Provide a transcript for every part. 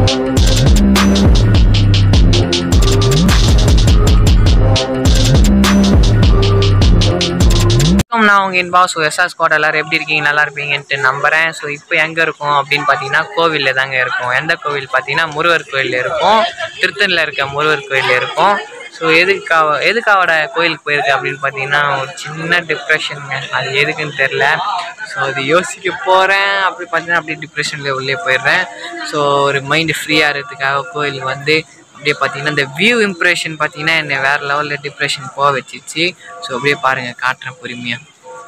வணக்கம் நான் உங்கள் இன்பா ஸோ எஸ்ஆர் ஸ்குவாட் எல்லாரும் எப்படி இருக்கீங்க நல்லா இருப்பீங்கன்ட்டு நம்புகிறேன் ஸோ இப்போ எங்கே இருக்கோம் அப்படின்னு பார்த்தீங்கன்னா கோவிலில் தாங்க இருக்கும் எந்த கோவில் பார்த்தீங்கன்னா முருகர் கோயில் இருக்கும் திருத்தணியில் இருக்க முருகர் கோயில் இருக்கும் ஸோ எதுக்காக எதுக்காவோட கோயிலுக்கு போயிருக்கு அப்படின்னு பார்த்தீங்கன்னா ஒரு சின்ன டிப்ரெஷனுங்க அது எதுக்குன்னு தெரில ஸோ அது யோசிக்க போகிறேன் அப்படி பார்த்தீங்கன்னா அப்படியே டிப்ரெஷனில் உள்ளே போயிடுறேன் ஸோ ஒரு மைண்டு ஃப்ரீயாக இருக்கிறதுக்காக கோயிலுக்கு வந்து அப்படியே பார்த்தீங்கன்னா இந்த வியூ இம்ப்ரெஷன் பார்த்தீங்கன்னா என்னை வேறு லெவலில் டிப்ரெஷன் போக வச்சிச்சு ஸோ அப்படியே பாருங்கள் காட்டுறேன் பொறுமையாக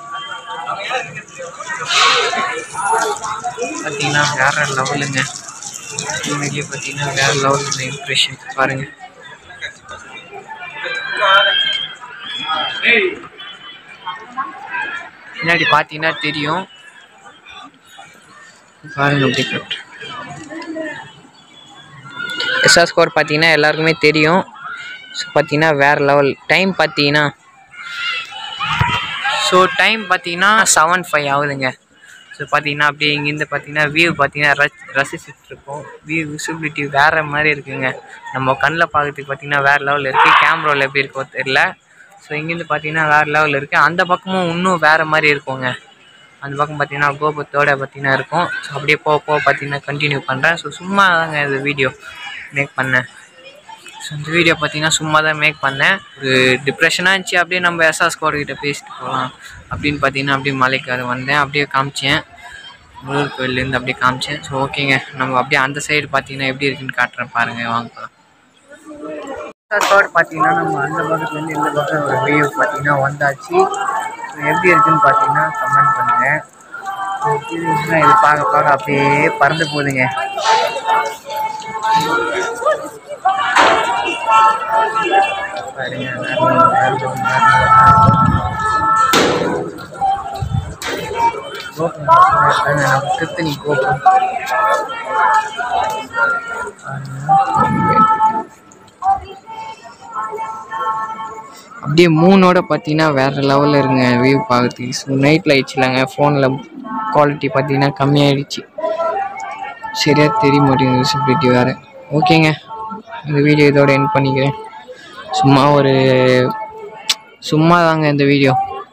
பார்த்தீங்கன்னா வேற லெவலுங்க உண்மையிலேயே பார்த்தீங்கன்னா வேற லெவல் இந்த இம்ப்ரெஷன் பாருங்கள் பின்னாடி பார்த்தீங்கன்னா தெரியும் பாருங்க அப்படி கட்டு எஸ்ஆர் ஸ்கோர் பார்த்தீங்கன்னா எல்லாருக்குமே தெரியும் ஸோ பார்த்தீங்கன்னா வேறு லெவல் டைம் பார்த்தீங்கன்னா ஸோ டைம் பார்த்தீங்கன்னா செவன் ஃபைவ் ஆகுதுங்க ஸோ பார்த்தீங்கன்னா அப்படியே இங்கேருந்து பார்த்தீங்கன்னா வியூ பார்த்தீங்கன்னா ரசி ரசிச்சுட்டு இருக்கோம் வியூ விசிபிலிட்டி வேறு மாதிரி இருக்குங்க நம்ம கண்ணில் பார்க்கறதுக்கு பார்த்தீங்கன்னா வேறு லெவலில் இருக்குது கேமராவில் எப்படி இருக்கோ தெரியல ஸோ இங்கேருந்து பார்த்தீங்கன்னா வேறு லெவலில் இருக்குது அந்த பக்கமும் இன்னும் வேறு மாதிரி இருக்குங்க அந்த பக்கம் பார்த்தீங்கன்னா கோபுரத்தோட பார்த்தீங்கன்னா இருக்கும் ஸோ அப்படியே போக போக பார்த்தீங்கன்னா கண்டினியூ பண்ணுறேன் ஸோ சும்மா தாங்க இது வீடியோ மேக் பண்ணேன் ஸோ இந்த வீடியோ பார்த்தீங்கன்னா சும்மா தான் மேக் பண்ணேன் ஒரு டிப்ரெஷனாக இருந்துச்சு அப்படியே நம்ம எஸ்ஆர் ஸ்கோர் கிட்ட பேசிட்டு போகலாம் அப்படின்னு பார்த்தீங்கன்னா அப்படியே மலைக்கு அது வந்தேன் அப்படியே காமிச்சேன் முருகர் கோயிலேருந்து அப்படியே காமிச்சேன் ஸோ ஓகேங்க நம்ம அப்படியே அந்த சைடு பார்த்தீங்கன்னா எப்படி இருக்குன்னு காட்டுறேன் பாருங்கள் வாங்க போகலாம் ஸ்கோர் பார்த்தீங்கன்னா நம்ம அந்த பக்கத்துலேருந்து இந்த பக்கம் ஒரு வியூ பார்த்தீங்கன்னா வந்தாச்சு ஸோ எப்படி இருக்குன்னு பார்த்தீங்கன்னா கமெண்ட் பண்ணுங்கள் ஸோ எப்படி இருந்துச்சுன்னா இது பார்க்க பார்க்க அப்படியே பறந்து போகுதுங்க பாருங்க வேற level, வேற level, வேற level. கோபுரம் பாருங்க, நம்ம திருத்தணி கோபுரம் அப்படியே மூணோட பார்த்தீங்கன்னா வேறு லெவலில் இருங்க வியூ பார்க்கறதுக்கு ஸோ நைட்டில் ஆயிடுச்சுலாங்க ஃபோனில் குவாலிட்டி பார்த்தீங்கன்னா கம்மியாயிடுச்சு சரியாக தெரிய மாட்டேங்குது விசிபிலிட்டி வேறு ஓகேங்க இந்த வீடியோ இதோட என் பண்ணிக்கிறேன் சும்மா ஒரு சும்மா தாங்க இந்த வீடியோ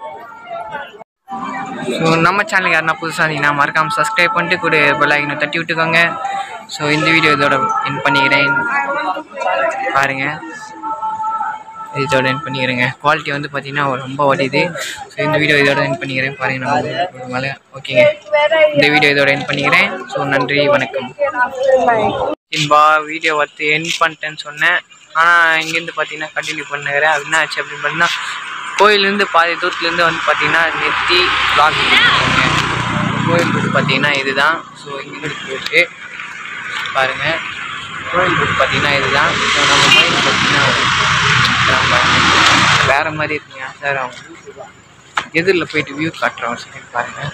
ஸோ நம்ம சேனலுக்கு யாருன்னா புதுசாக இருந்தீங்கன்னா மறக்காமல் சப்ஸ்கிரைப் பண்ணிட்டு கூட பெல் ஐக்கனை தட்டி விட்டுக்கோங்க ஸோ இந்த வீடியோ இதோட என் பண்ணிக்கிறேன் பாருங்கள் இதோட என் பண்ணிக்கிறேங்க குவாலிட்டி வந்து பார்த்தீங்கன்னா ரொம்ப வடியுது ஸோ இந்த வீடியோ இதோட என் பண்ணிக்கிறேன் பாருங்க நம்ம மேலே ஓகேங்க இந்த வீடியோ இதோட என் பண்ணிக்கிறேன் ஸோ நன்றி வணக்கம் இன்பா வீடியோ வந்து என் பண்ணிட்டேன்னு சொன்னேன் ஆனால் இங்கேருந்து பார்த்தீங்கன்னா கண்டினியூ பண்ணுகிறேன் அது என்ன ஆச்சு அப்படின்னு பார்த்தீங்கன்னா கோயிலேருந்து பாதி தூரத்துலேருந்து வந்து பார்த்தீங்கன்னா நெத்தி லாக் கோயில் ரூட் பார்த்தீங்கன்னா இதுதான் ஸோ இங்கிருந்து போயிருக்கு பாருங்கள் கோயில் ரூட் பார்த்தீங்கன்னா இதுதான் ஸோ நம்ம மைண்ட் பார்த்தீங்கன்னா நம்ம வேறு மாதிரி இருக்குங்க சார் அவங்க எதிரில் போயிட்டு வியூ காட்டுறோம் செகண்ட் பாருங்கள்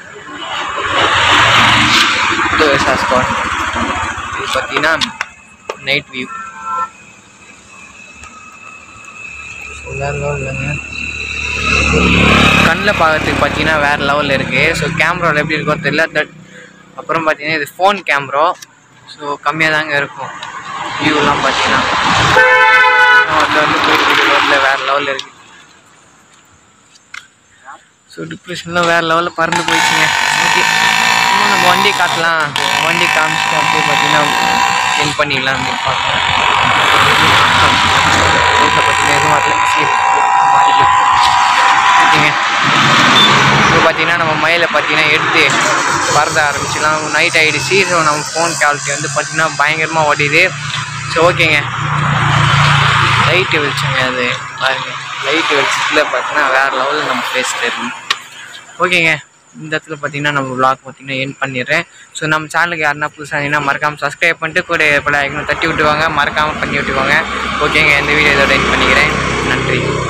ஸ்பாட் இது பார்த்தீங்கன்னா நைட் வியூ வேறு லெவல் இல்லைங்க கண்ணில் பார்க்கறதுக்கு பார்த்தீங்கன்னா வேறு லெவலில் இருக்குது ஸோ கேமராவில் எப்படி இருக்கோ தெரியல தட் அப்புறம் பார்த்தீங்கன்னா இது ஃபோன் கேமரா ஸோ கம்மியாக தாங்க இருக்கும் வியூலாம் பார்த்தீங்கன்னா அதில் வந்து போயிட்டு ரோட்டில் வேறு லெவலில் இருக்குது ஸோ டிப்ரெஷன்லாம் வேறு லெவலில் பறந்து போயிடுச்சுங்க ஓகே இன்னும் நம்ம வண்டி காட்டலாம் வண்டி காமிச்சிட்டு அப்படியே பார்த்தீங்கன்னா சென்ட் பண்ணிடலாம் அப்படின்னு பார்க்குறேன் ரோட்டில் பார்த்தீங்கன்னா எதுவும் வரல சரி மாறிக்கலாம் ஓகேங்க இப்போ பார்த்தீங்கன்னா நம்ம மயிலை பார்த்தீங்கன்னா எடுத்து பறத ஆரம்பிச்சிடலாம் நைட் ஆகிடுச்சு ஸோ நம்ம ஃபோன் குவாலிட்டி வந்து பார்த்தீங்கன்னா பயங்கரமாக ஓடிது ஸோ ஓகேங்க லைட்டு வெளிச்சங்க அது பாருங்க லைட்டு வெளிச்சத்தில் பார்த்தீங்கன்னா வேறு லெவலில் நம்ம ஃபேஸ் தெரியும் ஓகேங்க இந்த இடத்துல பார்த்தீங்கன்னா நம்ம vlog பார்த்தீங்கன்னா என் பண்ணிடுறேன் ஸோ நம்ம சேனலுக்கு யாருன்னா புதுசாக இருந்தீங்கன்னா மறக்காமல் சப்ஸ்கிரைப் பண்ணிட்டு கூட பல ஐக்கனை தட்டி விட்டுவாங்க மறக்காமல் பண்ணி விட்டுவாங்க ஓகேங்க இந்த வீடியோ இதோட என் பண்ணிக்கிறேன் நன்றி